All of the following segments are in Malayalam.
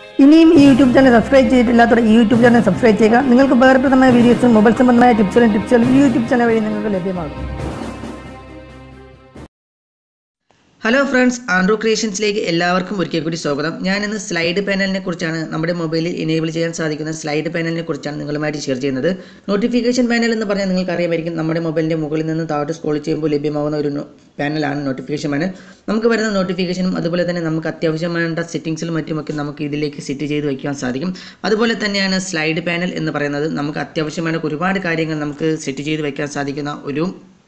ഇനിയും ഈ യൂട്യൂബ് ചാനൽ സബ്സ്ക്രൈബ് ചെയ്തിട്ടില്ലാത്തവർ ഈ യൂട്യൂബ് ചാനൽ സബ്സ്ക്രൈബ് ചെയ്യുക നിങ്ങൾക്ക് ഉപകാരപ്രദമായ വീഡിയോസും മൊബൈൽ സംബന്ധമായ ടിപ്സുകളും ടിപ്സുകളും ഈ യൂട്യൂബ് ചാനൽ വഴി നിങ്ങൾക്ക് ലഭ്യമാകും ഹലോ ഫ്രണ്ട്സ് ആൻഡ്രോ ക്രിയേഷൻസിലേക്ക് എല്ലാവർക്കും ഒരിക്കൽ കൂടി സ്വാഗതം ഞാൻ ഇന്ന് സ്ലൈഡ് പാനലിനെ കുറിച്ചാണ് നമ്മുടെ മൊബൈലിൽ എനേബിൾ ചെയ്യാൻ സാധിക്കുന്ന സ്ലൈഡ് പാനലിനെ കുറിച്ചാണ് നിങ്ങളുമായിട്ട് ഷെയർ ചെയ്യുന്നത് നോട്ടിഫിക്കേഷൻ പാനൽ എന്ന് പറഞ്ഞാൽ നിങ്ങൾക്ക് അറിയാമായിരിക്കും നമ്മുടെ മൊബൈലിൻ്റെ മുകളിൽ നിന്ന് താഴോട്ട് സ്ക്രോൾ ചെയ്യുമ്പോൾ ലഭ്യമാകുന്ന ഒരു നോ- പാനലാണ് നോട്ടിഫിക്കേഷൻ പാനൽ നമുക്ക് വരുന്ന നോട്ടിഫിക്കേഷനും അതുപോലെ തന്നെ നമുക്ക് അത്യാവശ്യം വേണ്ട സെറ്റിംഗ്സിലും മറ്റുമൊക്കെ നമുക്ക് ഇതിലേക്ക് സെറ്റ് ചെയ്ത് വയ്ക്കാൻ സാധിക്കും അതുപോലെ തന്നെയാണ് സ്ലൈഡ് പാനൽ എന്ന് പറയുന്നത് നമുക്ക് അത്യാവശ്യം വേണ്ട ഒരുപാട് കാര്യങ്ങൾ നമുക്ക് സെറ്റ് ചെയ്ത് വയ്ക്കാൻ സാധിക്കുന്ന ഒരു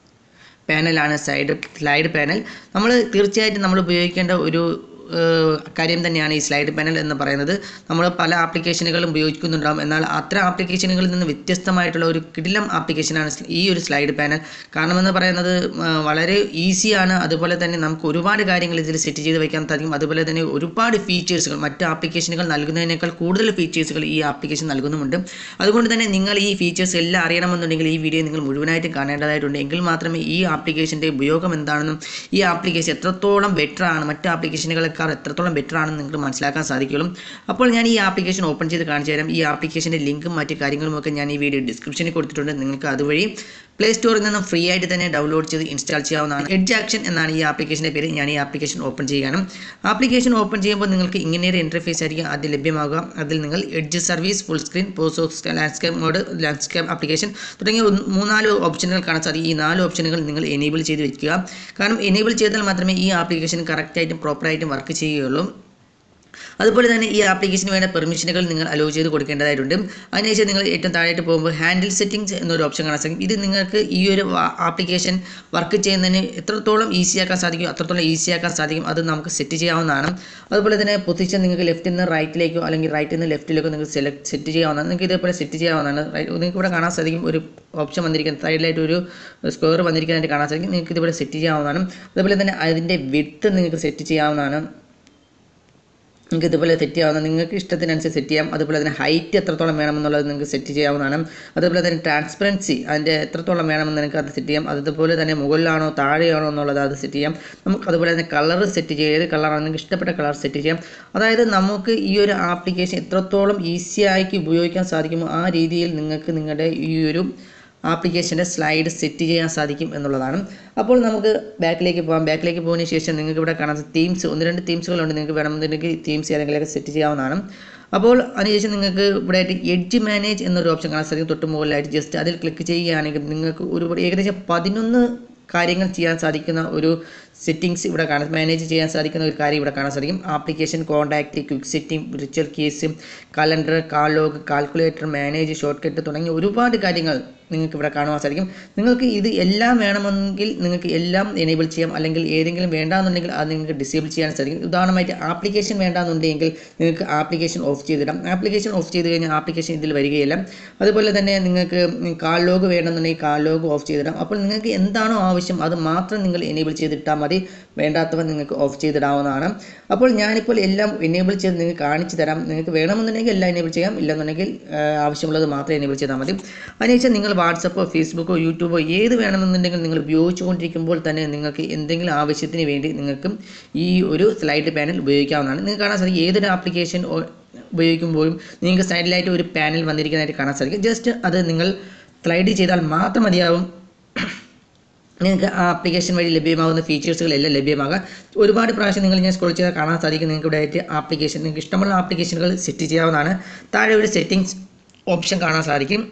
പാനലാണ് സൈഡ് സ്ലൈഡ് പാനൽ നമ്മൾ തീർച്ചയായിട്ടും നമ്മൾ ഉപയോഗിക്കേണ്ട ഒരു ഏഹ്, കാര്യം തന്നെയാണ് ഈ സ്ലൈഡ് പാനൽ എന്ന് പറയുന്നത് നമ്മൾ പല ആപ്ലിക്കേഷനുകളും ഉപയോഗിക്കുന്നുണ്ടാകും എന്നാൽ അത്തരം ആപ്ലിക്കേഷനുകളിൽ നിന്ന് വ്യത്യസ്തമായിട്ടുള്ള ഒരു കിടിലം ആപ്ലിക്കേഷനാണ് ഈ ഒരു സ്ലൈഡ് പാനൽ കാരണം എന്ന് പറയുന്നത് ആ, വളരെ ഈസിയാണ് അതുപോലെ തന്നെ നമുക്ക് ഒരുപാട് കാര്യങ്ങൾ ഇതിൽ സെറ്റ് ചെയ്ത് വയ്ക്കാൻ സാധിക്കും അതുപോലെ തന്നെ ഒരുപാട് ഫീച്ചേഴ്സുകൾ മറ്റ് ആപ്ലിക്കേഷനുകൾ നൽകുന്നതിനേക്കാൾ കൂടുതൽ ഫീച്ചേഴ്സുകൾ ഈ ആപ്ലിക്കേഷൻ നൽകുന്നുമുണ്ട് അതുകൊണ്ട് തന്നെ നിങ്ങൾ ഈ ഫീച്ചേഴ്സ് എല്ലാം അറിയണമെന്നുണ്ടെങ്കിൽ ഈ വീഡിയോ നിങ്ങൾ മുഴുവനായിട്ടും കാണേണ്ടതായിട്ടുണ്ട് എങ്കിൽ മാത്രമേ ഈ ആപ്ലിക്കേഷൻ്റെ ഉപയോഗം എന്താണെന്നും ഈ ആപ്ലിക്കേഷൻ എത്രത്തോളം ബെറ്റർ ആണ് മറ്റ് ആപ്ലിക്കേഷനുകളെക്കാൾ എത്രത്തോളം ബെറ്റർ ആണെന്ന് നിങ്ങൾക്ക് മനസ്സിലാക്കാൻ സാധിക്കുള്ളൂ അപ്പോൾ ഞാൻ ഈ ആപ്ലിക്കേഷൻ ഓപ്പൺ ചെയ്ത് കാണിച്ചു തരാം ഈ ആപ്ലിക്കേഷൻ്റെ ലിങ്കും മറ്റ് കാര്യങ്ങളും ഒക്കെ ഞാൻ ഈ വീഡിയോ ഡിസ്ക്രിപ്ഷനിൽ കൊടുത്തിട്ടുണ്ട് നിങ്ങൾക്ക് അതുവഴി പ്ലേ സ്റ്റോറിൽ നിന്നും ഫ്രീ ആയിട്ട് തന്നെ ഡൗൺലോഡ് ചെയ്ത് ഇൻസ്റ്റാൾ ചെയ്യാവുന്നതാണ് എഡ്ജ് ആക്ഷൻ എന്നാണ് ഈ ആപ്ലിക്കേഷൻ്റെ പേര് ഞാൻ ഈ ആപ്ലിക്കേഷൻ ഓപ്പൺ ചെയ്യണം ആപ്ലിക്കേഷൻ ഓപ്പൺ ചെയ്യുമ്പോൾ നിങ്ങൾക്ക് ഇങ്ങനെയൊരു ഇൻ്റർഫേസ് ആയിരിക്കും ആദ്യം ലഭ്യമാകുക അതിൽ നിങ്ങൾ edge service full screen pause landscape mode landscape application തുടങ്ങിയ ഒന്ന് മൂന്നാല് ഓപ്ഷനുകൾ കാണാൻ സാധിക്കും ഈ നാല് ഓപ്ഷനുകൾ നിങ്ങൾ എനേബിൾ ചെയ്ത് വെക്കുക കാരണം എനേബിൾ ചെയ്താൽ മാത്രമേ ഈ ആപ്ലിക്കേഷൻ കറക്റ്റായിട്ടും പ്രോപ്പറായിട്ടും വർക്ക് ചെയ്യുകയുള്ളൂ അതുപോലെ തന്നെ ഈ ആപ്ലിക്കേഷന് വേണ്ട പെർമിഷനുകൾ നിങ്ങൾ അലോ ചെയ്ത് കൊടുക്കേണ്ടതായിട്ടുണ്ട് അതിനുശേഷം നിങ്ങൾ ഏറ്റവും താഴേട്ട് പോകുമ്പോൾ ഹാൻഡിൽ സെറ്റിംഗ്സ് എന്നൊരു ഓപ്ഷൻ കാണാൻ സാധിക്കും ഇത് നിങ്ങൾക്ക് ഈ ഒരു ആപ്ലിക്കേഷൻ വർക്ക് ചെയ്യുന്നതിന് എത്രത്തോളം ഈസിയാക്കാൻ സാധിക്കും അത്രത്തോളം ഈസിയാക്കാൻ സാധിക്കും അത് നമുക്ക് സെറ്റ് ചെയ്യാവുന്നതാണ് അതുപോലെ തന്നെ പൊസിഷൻ നിങ്ങൾക്ക് ലെഫ്റ്റിൽ നിന്ന് റൈറ്റിലേക്കോ അല്ലെങ്കിൽ റൈറ്റിൽ നിന്ന് ലെഫ്റ്റിലേക്കോ നിങ്ങൾക്ക് സെലക്ട് സെറ്റ് ചെയ്യാവുന്നതാണ് നിങ്ങൾക്ക് ഇതേപോലെ സെറ്റ് ചെയ്യാവുന്നതാണ് Right- നിങ്ങൾക്ക് ഇവിടെ കാണാൻ സാധിക്കും ഒരു ഓപ്ഷൻ വന്നിരിക്കുന്നത് സൈഡിലായിട്ട് ഒരു സ്ക്വയർ വന്നിരിക്കുന്നതായിട്ട് കാണാൻ സാധിക്കും നിങ്ങൾക്ക് ഇതുപോലെ സെറ്റ് ചെയ്യാവുന്നതാണ് അതുപോലെ തന്നെ അതിൻ്റെ വിഡ്ത്ത് നിങ്ങൾക്ക് സെറ്റ് ചെയ്യാവുന്നതാണ് നിങ്ങൾക്ക് ഇതുപോലെ സെറ്റ് ചെയ്യാവുന്ന നിങ്ങൾക്ക് ഇഷ്ടത്തിനനുസരിച്ച് സെറ്റ് ചെയ്യാം അതുപോലെ തന്നെ ഹൈറ്റ് എത്രത്തോളം വേണമെന്നുള്ളത് നിങ്ങൾക്ക് സെറ്റ് ചെയ്യാവുന്നതാണ് അതുപോലെ തന്നെ ട്രാൻസ്പെറൻസി അതിൻ്റെ എത്രത്തോളം വേണമെന്ന് നിങ്ങൾക്ക് അത് സെറ്റ് ചെയ്യാം അതുപോലെ തന്നെ മുകളിലാണോ താഴെയാണോ എന്നുള്ളത് അത് സെറ്റ് ചെയ്യാം നമുക്ക് അതുപോലെ തന്നെ കളർ സെറ്റ് ചെയ്യാം ഏത് കളറാണ് നിങ്ങൾക്ക് ഇഷ്ടപ്പെട്ട കളർ സെറ്റ് ചെയ്യാം അതായത് നമുക്ക് ഈ ഒരു ആപ്ലിക്കേഷൻ എത്രത്തോളം ഈസി ആയിട്ട് ഉപയോഗിക്കാൻ സാധിക്കുമോ ആ രീതിയിൽ നിങ്ങൾക്ക് നിങ്ങളുടെ ഈ ഒരു ആപ്ലിക്കേഷൻ്റെ സ്ലൈഡ് സെറ്റ് ചെയ്യാൻ സാധിക്കും എന്നുള്ളതാണ് അപ്പോൾ നമുക്ക് ബാക്കിലേക്ക് പോകാം ബാക്കിലേക്ക് പോകുന്നതിന് ശേഷം നിങ്ങൾക്ക് ഇവിടെ കാണാൻ തീംസ് ഒന്ന് രണ്ട് തീംസുകളുണ്ട് നിങ്ങൾക്ക് വേണമെന്നുണ്ടെങ്കിൽ തീംസ് ഏതെങ്കിലുമൊക്കെ സെറ്റ് ചെയ്യാവുന്നതാണ് അപ്പോൾ അതിനുശേഷം നിങ്ങൾക്ക് ഇവിടെ ആയിട്ട് എഡ്ജ് മാനേജ് എന്നൊരു ഓപ്ഷൻ കാണാൻ സാധിക്കും തൊട്ട് മുകളിലായിട്ട് ജസ്റ്റ് അതിൽ ക്ലിക്ക് ചെയ്യുകയാണെങ്കിൽ നിങ്ങൾക്ക് ഒരുപാട് ഏകദേശം പതിനൊന്ന് കാര്യങ്ങൾ ചെയ്യാൻ സാധിക്കുന്ന ഒരു സെറ്റിങ്സ് ഇവിടെ കാണാൻ മാനേജ് ചെയ്യാൻ സാധിക്കുന്ന ഒരു കാര്യം ഇവിടെ കാണാൻ സാധിക്കും application contact quick setting virtual case calendar call log calculator manage shortcut തുടങ്ങിയ ഒരുപാട് കാര്യങ്ങൾ നിങ്ങൾക്ക് ഇവിടെ കാണുവാൻ സാധിക്കും നിങ്ങൾക്ക് ഇത് എല്ലാം വേണമെങ്കിൽ നിങ്ങൾക്ക് എല്ലാം എനേബിൾ ചെയ്യാം അല്ലെങ്കിൽ ഏതെങ്കിലും വേണ്ടാന്നുണ്ടെങ്കിൽ അത് നിങ്ങൾക്ക് ഡിസേബിൾ ചെയ്യാൻ സാധിക്കും ഉദാഹരണമായിട്ട് ആപ്ലിക്കേഷൻ വേണ്ടാന്നുണ്ടെങ്കിൽ നിങ്ങൾക്ക് ആപ്ലിക്കേഷൻ ഓഫ് ചെയ്തിടാം ആപ്ലിക്കേഷൻ ഓഫ് ചെയ്ത് കഴിഞ്ഞാൽ ആപ്ലിക്കേഷൻ ഇതിൽ വരികയില്ല അതുപോലെ തന്നെ നിങ്ങൾക്ക് കാൾ ലോഗ് വേണമെന്നുണ്ടെങ്കിൽ കാൾ ലോഗ് ഓഫ് ചെയ്തിടാം അപ്പോൾ നിങ്ങൾക്ക് എന്താണോ ആവശ്യം അത് മാത്രം നിങ്ങൾ എനേബിൾ ചെയ്തിട്ടാൽ മതി വേണ്ടാത്തവ നിങ്ങൾക്ക് ഓഫ് ചെയ്തിടാവുന്നതാണ് അപ്പോൾ ഞാനിപ്പോൾ എല്ലാം എനേബിൾ ചെയ്ത് നിങ്ങൾക്ക് കാണിച്ചു തരാം നിങ്ങൾക്ക് വേണമെന്നുണ്ടെങ്കിൽ എല്ലാം എനേബിൾ ചെയ്യാം ഇല്ലെന്നുണ്ടെങ്കിൽ ആ, ആവശ്യമുള്ളത് മാത്രം എനേബിൾ ചെയ്താൽ മതി അതിനുശേഷം നിങ്ങൾ വാട്സപ്പോ ഫേസ്ബുക്കോ യൂട്യൂബോ ഏത് വേണമെന്നുണ്ടെങ്കിൽ നിങ്ങൾ ഉപയോഗിച്ചുകൊണ്ടിരിക്കുമ്പോൾ തന്നെ നിങ്ങൾക്ക് എന്തെങ്കിലും ആവശ്യത്തിന് വേണ്ടി നിങ്ങൾക്ക് ഈ ഒരു സ്ലൈഡ് പാനൽ ഉപയോഗിക്കാവുന്നതാണ് നിങ്ങൾക്ക് കാണാൻ സാധിക്കും ഏതൊരു ആപ്ലിക്കേഷൻ ഉപയോഗിക്കുമ്പോഴും നിങ്ങൾക്ക് സൈഡിലായിട്ട് ഒരു പാനൽ വന്നിരിക്കുന്നതായിട്ട് കാണാൻ സാധിക്കും ജസ്റ്റ് അത് നിങ്ങൾ സ്ലൈഡ് ചെയ്താൽ മാത്രം മതിയാവും നിങ്ങൾക്ക് ആ ആപ്ലിക്കേഷൻ വഴി ലഭ്യമാകുന്ന ഫീച്ചേഴ്സുകളെല്ലാം ലഭ്യമാകാം ഒരുപാട് പ്രാവശ്യം നിങ്ങൾ ഞാൻ സ്ക്രോൾ ചെയ്താൽ കാണാൻ സാധിക്കും നിങ്ങൾക്ക് ഇവിടെ ആയിട്ട് ആപ്ലിക്കേഷൻ നിങ്ങൾക്ക് ഇഷ്ടമുള്ള ആപ്ലിക്കേഷനുകൾ സെറ്റ് ചെയ്യാവുന്നതാണ് താഴെ ഒരു സെറ്റിംഗ്സ് ഓപ്ഷൻ കാണാൻ സാധിക്കും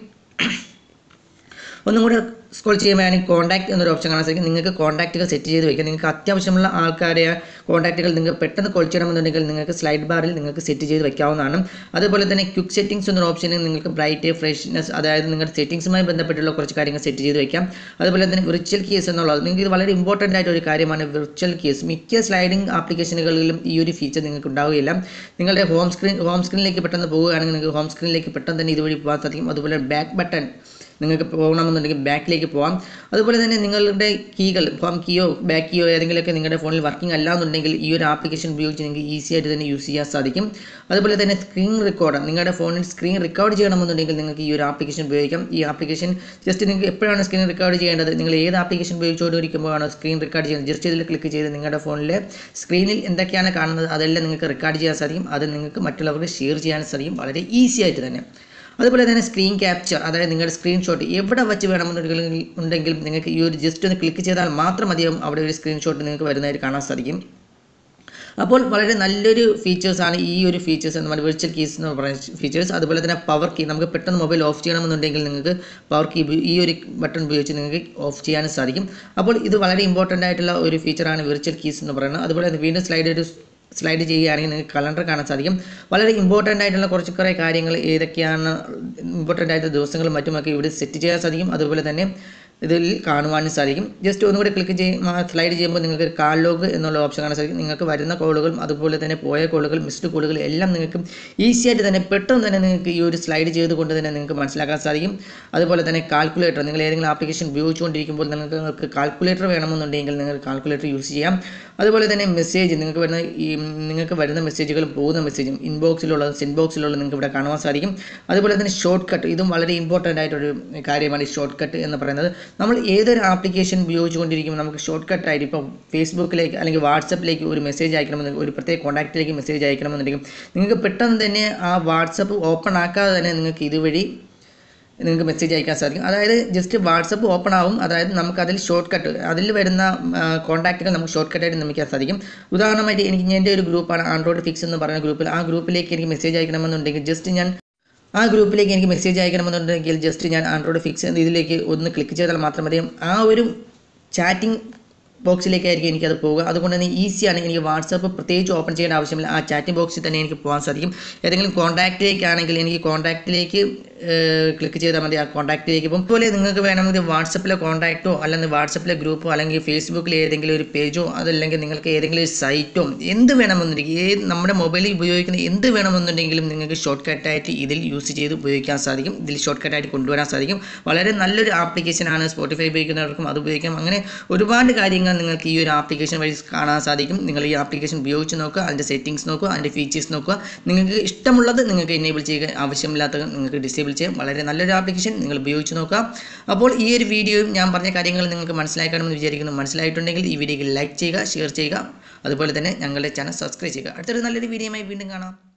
ഒന്നും കൂടെ സ്ക്രോൾ ചെയ്യുമ്പോഴാണെങ്കിൽ കോൺടാക്ട് എന്നൊരു ഓപ്ഷൻ കാണാൻ സാധിക്കും നിങ്ങൾക്ക് കോൺടാക്റ്റുകൾ സെറ്റ് ചെയ്ത് വയ്ക്കാം നിങ്ങൾക്ക് അത്യാവശ്യമുള്ള ആൾക്കാരെ കോൺടാക്റ്റുകൾ നിങ്ങൾക്ക് പെട്ടെന്ന് കോൾ ചെയ്യണമെന്നുണ്ടെങ്കിൽ നിങ്ങൾക്ക് സ്ലൈഡ് ബാറിൽ നിങ്ങൾക്ക് സെറ്റ് ചെയ്ത് വയ്ക്കാവുന്നതാണ് അതുപോലെ തന്നെ ക്വിക്ക് സെറ്റിംഗ്സ് എന്നൊരു ഓപ്ഷനിൽ നിങ്ങൾക്ക് ബ്രൈറ്റ് ഫ്രഷ്നെസ് അതായത് നിങ്ങളുടെ സെറ്റിംഗ്സുമായി ബന്ധപ്പെട്ടുള്ള കുറച്ച് കാര്യങ്ങൾ സെറ്റ് ചെയ്ത് വയ്ക്കാം അതുപോലെ തന്നെ വിർച്വൽ കേസ് എന്നുള്ളത് നിങ്ങൾക്ക് ഇത് വളരെ ഇമ്പോർട്ടൻ്റ് ആയിട്ട് ഒരു കാര്യമാണ് വിർച്വൽ കേസ് മിക്ക സ്ലൈഡിംഗ് ആപ്ലിക്കേഷനുകളിലും ഈ ഒരു ഫീച്ചർ നിങ്ങൾക്ക് ഉണ്ടാവുകയില്ല നിങ്ങളുടെ ഹോം സ്ക്രീൻ ഹോം സ്ക്രീനിലേക്ക് പെട്ടെന്ന് പോവുകയാണെങ്കിൽ നിങ്ങൾക്ക് ഹോം സ്ക്രീനിലേക്ക് പെട്ടെന്ന് തന്നെ ഇതുവഴി പോകാൻ സാധിക്കും അതുപോലെ ബാക്ക് ബട്ടൺ നിങ്ങൾക്ക് പോകണമെന്നുണ്ടെങ്കിൽ ബാക്കിലേക്ക് പോകാം അതുപോലെ തന്നെ നിങ്ങളുടെ കീകൾ ഹോം കീയോ ബാക്ക് കീയോ ഏതെങ്കിലുമൊക്കെ നിങ്ങളുടെ ഫോണിൽ വർക്കിംഗ് അല്ല എന്നുണ്ടെങ്കിൽ ഈ ഒരു ആപ്ലിക്കേഷൻ ഉപയോഗിച്ച് നിങ്ങൾക്ക് ഈസി ആയിട്ട് തന്നെ യൂസ് ചെയ്യാൻ സാധിക്കും അതുപോലെ തന്നെ സ്ക്രീൻ റെക്കോർഡർ നിങ്ങളുടെ ഫോണിൽ സ്ക്രീൻ റെക്കോർഡ് ചെയ്യണമെന്നുണ്ടെങ്കിൽ നിങ്ങൾക്ക് ഈ ഒരു ആപ്ലിക്കേഷൻ ഉപയോഗിക്കാം ഈ ആപ്ലിക്കേഷൻ ജസ്റ്റ് നിങ്ങൾക്ക് എപ്പോഴാണ് സ്ക്രീൻ റെക്കോർഡ് ചെയ്യേണ്ടത് നിങ്ങൾ ഏത് ആപ്ലിക്കേഷൻ ഉപയോഗിച്ചുകൊണ്ടിരിക്കുമ്പോഴാണ് സ്ക്രീൻ റെക്കോർഡ് ചെയ്യുന്നത് ജസ്റ്റ് ഇതിൽ ക്ലിക്ക് ചെയ്ത് നിങ്ങളുടെ ഫോണിലെ സ്ക്രീനിൽ എന്തൊക്കെയാണ് കാണുന്നത് അതെല്ലാം നിങ്ങൾക്ക് റെക്കോർഡ് ചെയ്യാൻ സാധിക്കും അത് നിങ്ങൾക്ക് മറ്റുള്ളവർക്ക് ഷെയർ ചെയ്യാൻ സാധിക്കും വളരെ ഈസി ആയിട്ട് തന്നെ അതുപോലെ തന്നെ സ്ക്രീൻ ക്യാപ്ചർ അതായത് നിങ്ങളുടെ സ്ക്രീൻഷോട്ട് എവിടെ വെച്ച് വേണമെന്നുണ്ടെങ്കിൽ ഉണ്ടെങ്കിലും നിങ്ങൾക്ക് ഈ ഒരു ജസ്റ്റ് ഒന്ന് ക്ലിക്ക് ചെയ്താൽ മാത്രം മതിയാവും അവിടെ ഒരു സ്ക്രീൻഷോട്ട് നിങ്ങൾക്ക് വരുന്നതായിട്ട് കാണാൻ സാധിക്കും അപ്പോൾ വളരെ നല്ലൊരു ഫീച്ചേഴ്സാണ് ഈ ഒരു ഫീച്ചേഴ്സ് എന്ന് പറയുന്നത് വിർച്വൽ കീസ് എന്ന് പറയുന്ന ഫീച്ചേഴ്സ് അതുപോലെ തന്നെ പവർ കീ നമുക്ക് പെട്ടെന്ന് മൊബൈൽ ഓഫ് ചെയ്യണമെന്നുണ്ടെങ്കിൽ നിങ്ങൾക്ക് പവർ കീ ഈ ഒരു ബട്ടൺ ഉപയോഗിച്ച് നിങ്ങൾക്ക് ഓഫ് ചെയ്യാനും സാധിക്കും അപ്പോൾ ഇത് വളരെ ഇമ്പോർട്ടൻ്റ് ആയിട്ടുള്ള ഒരു ഫീച്ചറാണ് വിർച്വൽ കീസ് എന്ന് പറയുന്നത് അതുപോലെ തന്നെ വീണ്ടും സ്ലൈഡ് ഒരു സ്ലൈഡ് ചെയ്യുകയാണെങ്കിൽ നിങ്ങൾക്ക് കലണ്ടർ കാണാൻ സാധിക്കും വളരെ ഇമ്പോർട്ടൻ്റ് ആയിട്ടുള്ള കുറച്ച് കുറേ കാര്യങ്ങൾ ഏതൊക്കെയാണ് ഇമ്പോർട്ടൻ്റ് ആയിട്ടുള്ള ദിവസങ്ങളും മറ്റുമൊക്കെ ഇവിടെ സെറ്റ് ചെയ്യാൻ സാധിക്കും അതുപോലെ തന്നെ ഇതിൽ കാണുവാനും സാധിക്കും ജസ്റ്റ് ഒന്നുകൂടി ക്ലിക്ക് ചെയ്യും സ്ലൈഡ് ചെയ്യുമ്പോൾ നിങ്ങൾക്ക് കാൾ ലോഗ് എന്നുള്ള ഓപ്ഷൻ കാണാൻ സാധിക്കും നിങ്ങൾക്ക് വരുന്ന കോളുകളും അതുപോലെ തന്നെ പോയ കോളുകൾ മിസ്ഡ് കോളുകൾ എല്ലാം നിങ്ങൾക്ക് ഈസി ആയിട്ട് തന്നെ പെട്ടെന്ന് തന്നെ നിങ്ങൾക്ക് ഈ ഒരു സ്ലൈഡ് ചെയ്തുകൊണ്ട് തന്നെ നിങ്ങൾക്ക് മനസ്സിലാക്കാൻ സാധിക്കും അതുപോലെ തന്നെ കാൽക്കുലേറ്റർ നിങ്ങൾ ഏതെങ്കിലും ആപ്ലിക്കേഷൻ ഉപയോഗിച്ചുകൊണ്ടിരിക്കുമ്പോൾ നിങ്ങൾക്ക് നിങ്ങൾക്ക് കാൽക്കുലേറ്റർ വേണമെന്നുണ്ടെങ്കിൽ നിങ്ങൾക്ക് കാൽക്കുലേറ്റർ യൂസ് ചെയ്യാം അതുപോലെ തന്നെ മെസ്സേജ് നിങ്ങൾക്ക് വരുന്ന ഈ നിങ്ങൾക്ക് വരുന്ന മെസ്സേജുകളും പോകുന്ന മെസ്സേജും ഇൻബോക്സിലുള്ളത് സെൻഡ് ബോക്സിലുള്ളത് നിങ്ങൾക്ക് ഇവിടെ കാണുവാൻ സാധിക്കും അതുപോലെ തന്നെ ഷോർട്ട് കട്ട് ഇതും വളരെ ഇമ്പോർട്ടൻ്റ് ആയിട്ടൊരു കാര്യമാണ് ഈ ഷോർട്ട് കട്ട് എന്ന് പറയുന്നത് നമ്മൾ ഏതൊരു ആപ്ലിക്കേഷൻ ഉപയോഗിച്ചുകൊണ്ടിരിക്കുമ്പോൾ നമുക്ക് ഷോർട്ട് കട്ട് ആയിട്ട് ഇപ്പം ഫേസ്ബുക്കിലേക്ക് അല്ലെങ്കിൽ വാട്സപ്പിലേക്ക് ഒരു മെസ്സേജ് അയക്കണമെന്നുണ്ടെങ്കിൽ ഒരു പ്രത്യേക കോൺടാക്റ്റിലേക്ക് മെസ്സേജ് അയക്കണമെന്നുണ്ടെങ്കിൽ നിങ്ങൾക്ക് പെട്ടെന്ന് തന്നെ ആ വാട്സപ്പ് ഓപ്പൺ ആക്കാതെ തന്നെ നിങ്ങൾക്ക് ഇതുവഴി നിങ്ങൾക്ക് മെസ്സേജ് അയക്കാൻ സാധിക്കും അതായത് ജസ്റ്റ് വാട്സപ്പ് ഓപ്പൺ ആവും അതായത് നമുക്ക് അതിൽ ഷോർട്ട് കട്ട് അതിൽ വരുന്ന കോൺടാക്റ്റുകൾ നമുക്ക് ഷോർട്ട് കട്ടായിട്ട് നിർമ്മിക്കാൻ സാധിക്കും ഉദാഹരണമായിട്ട് എനിക്ക് എൻ്റെ ഒരു ഗ്രൂപ്പാണ് ആൻഡ്രോയിഡ് ഫിക്സ് എന്ന് പറയുന്ന ഗ്രൂപ്പിൽ ആ ഗ്രൂപ്പിലേക്ക് എനിക്ക് മെസ്സേജ് അയക്കണമെന്നുണ്ടെങ്കിൽ ജസ്റ്റ് ഞാൻ ആ ഗ്രൂപ്പിലേക്ക് എനിക്ക് മെസ്സേജ് അയക്കണമെന്നുണ്ടെങ്കിൽ ജസ്റ്റ് ഞാൻ ആൻഡ്രോയിഡ് ഫിക്സ് എന്ന ഇതിലേക്ക് ഒന്ന് ക്ലിക്ക് ചെയ്താൽ മാത്രം മതി ആ ഒരു ചാറ്റിംഗ് ബോക്സിലേക്കായിരിക്കും എനിക്കത് പോവുക അതുകൊണ്ട് തന്നെ ഈസിയാണ് എനിക്ക് വാട്സപ്പ് പ്രത്യേകിച്ച് ഓപ്പൺ ചെയ്യേണ്ട ആവശ്യമില്ല ആ ചാറ്റിംഗ് ബോക്സിൽ തന്നെ എനിക്ക് പോകാൻ സാധിക്കും ഏതെങ്കിലും കോൺടാക്റ്റിലേക്കാണെങ്കിൽ എനിക്ക് കോൺടാക്റ്റിലേക്ക് ക്ലിക്ക് ചെയ്താൽ മതി ആ കോൺടാക്റ്റിലേക്ക് പോകും അതുപോലെ നിങ്ങൾക്ക് വേണമെങ്കിൽ വാട്സപ്പിലെ കോൺടാക്റ്റോ അല്ലെങ്കിൽ വാട്സപ്പിലെ ഗ്രൂപ്പോ അല്ലെങ്കിൽ ഫേസ്ബുക്കിൽ ഏതെങ്കിലും ഒരു പേജോ അതല്ലെങ്കിൽ നിങ്ങൾക്ക് ഏതെങ്കിലും ഒരു സൈറ്റോ എന്ത് വേണമെന്നുണ്ടെങ്കിൽ ഏത് നമ്മുടെ മൊബൈലിൽ ഉപയോഗിക്കുന്ന എന്ത് വേണമെന്നുണ്ടെങ്കിലും നിങ്ങൾക്ക് ഷോർട്ട് കട്ടായിട്ട് ഇതിൽ യൂസ് ചെയ്ത് ഉപയോഗിക്കാൻ സാധിക്കും ഇതിൽ ഷോർട്ട് കട്ടായിട്ട് കൊണ്ടുവരാൻ സാധിക്കും വളരെ നല്ലൊരു ആപ്ലിക്കേഷനാണ് സ്പോട്ടിഫൈ ഉപയോഗിക്കുന്നവർക്കും അത് ഉപയോഗിക്കാം അങ്ങനെ ഒരുപാട് കാര്യങ്ങൾ നിങ്ങൾക്ക് ഈ ഒരു ആപ്ലിക്കേഷൻ വഴി കാണാൻ സാധിക്കും നിങ്ങൾ ഈ ആപ്ലിക്കേഷൻ ഉപയോഗിച്ച് നോക്കുക അതിൻ്റെ സെറ്റിംഗ്സ് നോക്കുക അതിൻ്റെ ഫീച്ചേഴ്സ് നോക്കുക നിങ്ങൾക്ക് ഇഷ്ടമുള്ളത് നിങ്ങൾക്ക് എനേബിൾ ചെയ്യുക ആവശ്യമില്ലാത്തത് നിങ്ങൾക്ക് ഡിസേബിൾ ചെയ്യാം വളരെ നല്ലൊരു ആപ്ലിക്കേഷൻ നിങ്ങൾ ഉപയോഗിച്ച് നോക്കുക അപ്പോൾ ഈ ഒരു വീഡിയോയും ഞാൻ പറഞ്ഞ കാര്യങ്ങൾ നിങ്ങൾക്ക് മനസ്സിലാക്കണമെന്ന് വിചാരിക്കുന്നു മനസ്സിലായിട്ടുണ്ടെങ്കിൽ ഈ വീഡിയോക്ക് ലൈക്ക് ചെയ്യുക ഷെയർ ചെയ്യുക അതുപോലെ തന്നെ ഞങ്ങളുടെ ചാനൽ സബ്സ്ക്രൈബ് ചെയ്യുക അടുത്തൊരു നല്ലൊരു വീഡിയോയുമായി വീണ്ടും കാണാം